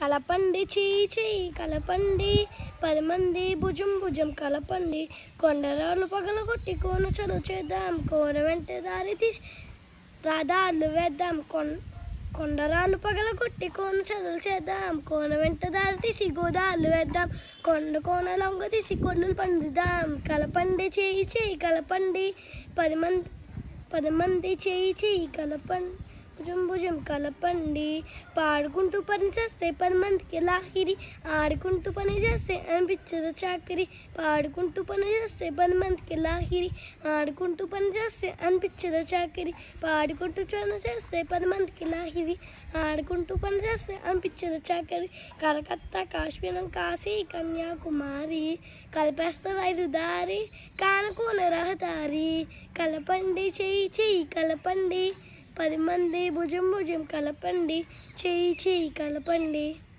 కలపండి చేయి చేయి కలపండి పది మంది భుజం భుజం కలపండి కొండరాళ్ళు పగల కొట్టి కోన చదువు చేద్దాం కోన వెంట దారి తీసి రాధాలు వేద్దాం కొన్ కొండరాళ్ళు పగల కొట్టి కోన చదువులు చేద్దాం కోన వెంట దారి తీసి గోదాలు వేద్దాం కొండ కోన లొంగ తీసి కొల్లులు పండుదాం కలపండి చేయి చేయి కలపండి పది మంది పది మంది చేయి చేయి కలపండి భుజం భుజం కలపండి పాడుకుంటూ పని చేస్తే పది మందికి లాహిరి ఆడుకుంటూ పని చేస్తే అనిపించదు చాకరి పాడుకుంటూ పని చేస్తే పది మందికి లాహిరి ఆడుకుంటూ పని చేస్తే అనిపించదు చాకరి పాడుకుంటూ పని చేస్తే పది మందికి లాహిరి ఆడుకుంటూ పని చేస్తే అనిపించదు చాకరి కలకత్తా కాశ్మీరం కాశీ కన్యాకుమారి కలిపేస్తారు ఐదు దారి కానుకోన రహదారి కలపండి చెయ్యి చెయ్యి కలపండి పది మంది భుజం భుజం కలపండి చెయ్యి చెయ్యి కలపండి